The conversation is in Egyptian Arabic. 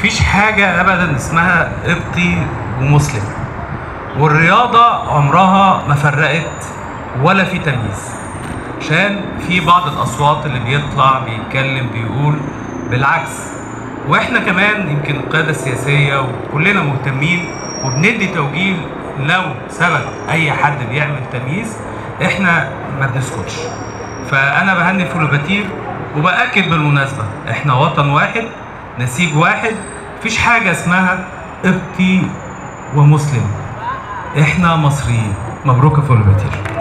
مفيش حاجة أبدا اسمها قبطي ومسلم والرياضة عمرها ما فرقت ولا في تمييز عشان في بعض الأصوات اللي بيطلع بيتكلم بيقول بالعكس واحنا كمان يمكن القيادة السياسية وكلنا مهتمين وبندي توجيه لو ثبت أي حد بيعمل تمييز احنا ما بنسكتش فأنا بهني فلوباتير وبأكد بالمناسبة احنا وطن واحد نسيج واحد مفيش حاجة اسمها قبطي ومسلم احنا مصريين مبروك يا فلوباتير